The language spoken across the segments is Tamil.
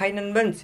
ஹாய் நண்பன்ஸ்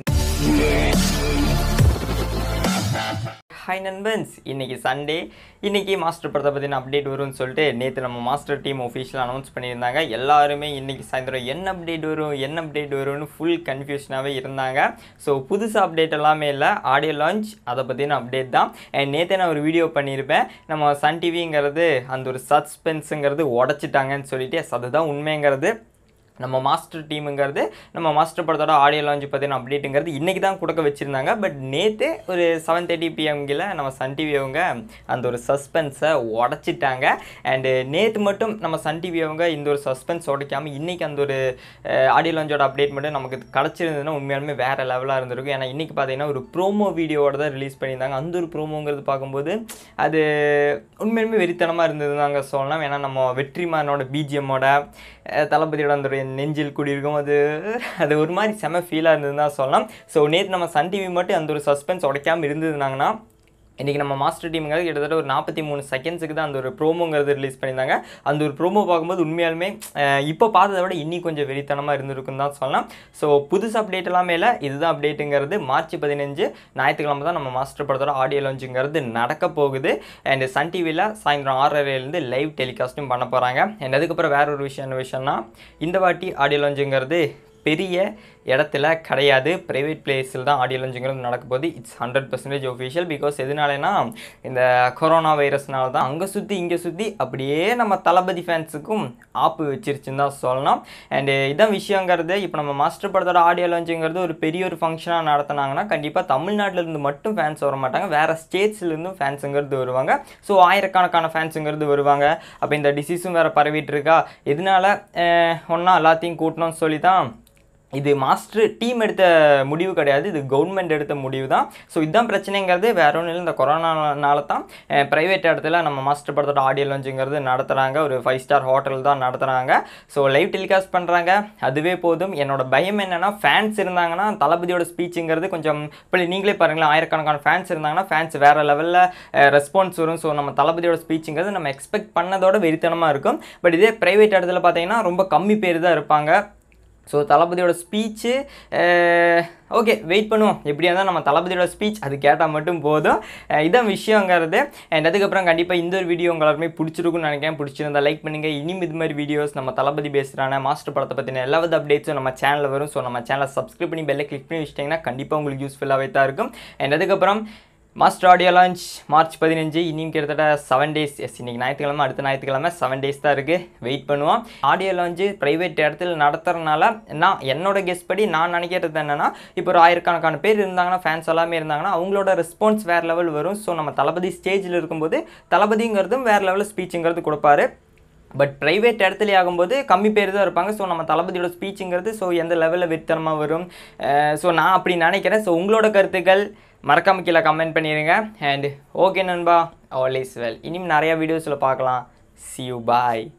ஹாய் நண்பன்ஸ் இன்னைக்கு சண்டே இன்னைக்கு மாஸ்டர் படத்தை பற்றின அப்டேட் வரும்னு சொல்லிட்டு நேற்று நம்ம மாஸ்டர் டீம் ஒஃபிஷியல் அனௌன்ஸ் பண்ணியிருந்தாங்க எல்லாருமே இன்னைக்கு சாயந்தரம் என்ன அப்டேட் வரும் என்ன அப்டேட் வரும்னு ஃபுல் கன்ஃபியூஷனாகவே இருந்தாங்க ஸோ புதுசு அப்டேட் எல்லாமே இல்லை ஆடியோ லான்ச் அதை பற்றின அப்டேட் தான் அண்ட் நேற்றே நான் ஒரு வீடியோ பண்ணியிருப்பேன் நம்ம சன் டிவிங்கிறது அந்த ஒரு சஸ்பென்ஸுங்கிறது உடச்சிட்டாங்கன்னு சொல்லிட்டு yes, அதுதான் உண்மைங்கிறது நம்ம மாஸ்டர் டீமுங்கிறது நம்ம மாஸ்டர் படத்தோட ஆடியோ லான்ச் பற்றின அப்டேட்டுங்கிறது இன்றைக்கி தான் கொடுக்க வச்சுருந்தாங்க பட் நேற்று ஒரு செவன் தேர்ட்டி பிஎம்கில் நம்ம சன் டிவி அவங்க அந்த ஒரு சஸ்பென்ஸை உடச்சிட்டாங்க அண்டு நேற்று மட்டும் நம்ம சன் டிவி அவங்க இந்த ஒரு சஸ்பென்ஸ் உடைக்காமல் இன்றைக்கி அந்த ஒரு ஆடியோ லான்ச்சோட அப்டேட் மட்டும் நமக்கு கிடச்சிருந்ததுன்னா உண்மையாலுமே வேறு லெவலாக இருந்திருக்கும் ஏன்னா இன்றைக்கி பார்த்தீங்கன்னா ஒரு ப்ரோமோ வீடியோவோட தான் ரிலீஸ் பண்ணியிருந்தாங்க அந்த ஒரு ப்ரோமோங்கிறது பார்க்கும்போது அது உண்மையாலுமே வெறித்தனமாக இருந்தது தாங்க சொல்லலாம் ஏன்னா நம்ம வெற்றிமானோட பிஜிஎம்மோட தளபதியோட அந்த ஒரு நெஞ்சில் குடியிருக்கும் அது அது ஒரு மாதிரி செம ஃபீலாக இருந்ததுன்னு தான் சொல்லலாம் ஸோ நேற்று நம்ம சன் டிவி மட்டும் அந்த ஒரு சஸ்பென்ஸ் உடைக்காமல் இருந்ததுனாங்கன்னா இன்றைக்கி நம்ம மாஸ்டர் டீமுங்கிறது கிட்டத்தட்ட ஒரு நாற்பத்தி மூணு செகண்ட்ஸுக்கு தான் அந்த ஒரு ப்ரோமோங்கிறது ரிலீஸ் பண்ணியிருந்தாங்க அந்த ஒரு ப்ரோமோ பார்க்கும்போது உண்மையாலுமே அஹ், இப்போ பார்த்ததை விட இன்னி கொஞ்சம் வெறித்தனமாக இருந்திருக்குன்னு தான் சொல்லலாம் ஸோ புதுசு அப்டேட் எல்லாமே இல்லை இதுதான் அப்டேட்டுங்கிறது மார்ச் பதினஞ்சு ஞாயிற்றுக்கிழமை தான் நம்ம மாஸ்டர் படத்தோட ஆடியோ லான்ச்சுங்கிறது நடக்க போகுது அண்ட் சன் டிவியில் சாயந்தரம் ஆறரைலேருந்து லைவ் டெலிகாஸ்ட்டும் பண்ண போகிறாங்க அண்ட் அதுக்கப்புறம் வேற ஒரு விஷயம் என்ன விஷயம்னா இந்த வாட்டி ஆடியோ லான்ச்சுங்கிறது பெரிய இடத்துல கிடையாது ப்ரைவேட் பிளேஸில் தான் ஆடியோ லான்ச்சுங்கிறது நடக்க போகுது it's hundred percentage official because எதனாலனா இந்த கொரோனா வைரஸ்னால தான் அங்கே சுற்றி இங்கே சுற்றி அப்படியே நம்ம தளபதி ஃபேன்ஸுக்கும் ஆப்பு வச்சிருச்சுன்னு தான் சொல்லலாம் அண்டு இதான் விஷயங்கிறது இப்போ நம்ம மாஸ்டர் படத்தோட ஆடியோ லான்ச்சுங்கிறது ஒரு பெரிய ஒரு ஃபங்க்ஷனாக நடத்துனாங்கன்னா கண்டிப்பாக தமிழ்நாட்டில் இருந்து மட்டும் ஃபேன்ஸ் வர மாட்டாங்க வேறு ஸ்டேட்ஸ்லேருந்தும் ஃபேன்ஸுங்கிறது வருவாங்க ஸோ ஆயிரக்கணக்கான ஃபேன்ஸுங்கிறது வருவாங்க அப்போ இந்த டிசீஸும் வேறு பரவிட்டு இருக்கா இதனால ஒன்றா எல்லாத்தையும் கூட்டணும்னு சொல்லி தான் இது மாஸ்டர் டீம் எடுத்த முடிவு கிடையாது இது கவர்மெண்ட் எடுத்த முடிவு தான் ஸோ இதுதான் பிரச்சனைங்கிறது வேற ஒன்றும் இல்லை இந்த கொரோனானால தான் ப்ரைவேட் இடத்துல நம்ம மாஸ்டர் படத்தோட ஆடியோ லான்ச்சுங்கிறது நடத்துகிறாங்க ஒரு ஃபைவ் ஸ்டார் ஹோட்டல் தான் நடத்துகிறாங்க ஸோ லைவ் டெலிகாஸ்ட் பண்ணுறாங்க அதுவே போதும் என்னோட பயம் என்னென்னா ஃபேன்ஸ் இருந்தாங்கன்னா தளபதியோட ஸ்பீச்சுங்கிறது கொஞ்சம் இப்போ நீங்களே பாருங்களேன் ஆயிரக்கணக்கான ஃபேன்ஸ் இருந்தாங்கன்னா ஃபேன்ஸ் வேறு லெவலில் ரெஸ்பான்ஸ் வரும் ஸோ நம்ம தளபதியோட ஸ்பீச்சுங்கிறது நம்ம எக்ஸ்பெக்ட் பண்ணதோட வெறித்தனமாக இருக்கும் பட் இதே ப்ரைவேட் இடத்துல பார்த்தீங்கன்னா ரொம்ப கம்மி பேர் தான் இருப்பாங்க ஸோ தளபதியோட ஸ்பீச்சு ஓகே வெயிட் பண்ணுவோம் எப்படியா இருந்தால் நம்ம தளபதியோட ஸ்பீச் அது கேட்டால் மட்டும் போதும் அஹ் இதான் விஷயங்கிறது அண்ட் அதுக்கப்புறம் கண்டிப்பாக இந்த ஒரு வீடியோ உங்களாருமே பிடிச்சிருக்கும்னு நினைக்கிறேன் பிடிச்சிருந்தா லைக் பண்ணுங்கள் இனிமே இது மாதிரி வீடியோஸ் நம்ம தளபதி பேசுகிறான மாஸ்டர் படத்தை பற்றின எல்லா வித அப்டேட்ஸும் நம்ம சேனலில் வரும் ஸோ நம்ம சேனலை சப்ஸ்கிரைப் பண்ணி பெல்லை கிளிக் பண்ணி வச்சிட்டிங்கன்னா கண்டிப்பாக உங்களுக்கு யூஸ்ஃபுல்லாகவே தான் இருக்கும் அண்ட் அதுக்கப்புறம் மாஸ்டர் ஆடியோ லான்ச் மார்ச் பதினஞ்சு இன்னும் கிட்டத்தட்ட செவன் டேஸ் எஸ் இன்னைக்கு ஞாயிற்றுக்கிழமை அடுத்த ஞாயிற்றுக்கிழமை செவன் டேஸ் தான் இருக்குது வெயிட் பண்ணுவோம் ஆடியோ லான்ச்சு ப்ரைவேட் இடத்துல நடத்துறதுனால நான் என்னோட கெஸ் படி நான் நினைக்கிறது என்னென்னா இப்போ ஒரு ஆயிரக்கணக்கான பேர் இருந்தாங்கன்னா ஃபேன்ஸ் எல்லாமே இருந்தாங்கன்னா அவங்களோட ரெஸ்பான்ஸ் வேறு லெவல் வரும் ஸோ நம்ம தளபதி ஸ்டேஜில் இருக்கும்போது தளபதிங்கிறதும் வேறு லெவலில் ஸ்பீச்சுங்கிறது கொடுப்பாரு பட் ப்ரைவேட் இடத்துல ஆகும்போது கம்மி பேர் தான் இருப்பாங்க ஸோ நம்ம தளபதியோட ஸ்பீச்சுங்கிறது ஸோ எந்த லெவலில் வெறித்தனமாக வரும் ஸோ நான் அப்படி நினைக்கிறேன் ஸோ உங்களோட கருத்துக்கள் மறக்காம கீழே கமெண்ட் பண்ணிடுங்க அண்ட் ஓகே நண்பா ஆல் இஸ் வெல் இனியும் நிறையா வீடியோஸில் பார்க்கலாம் see you bye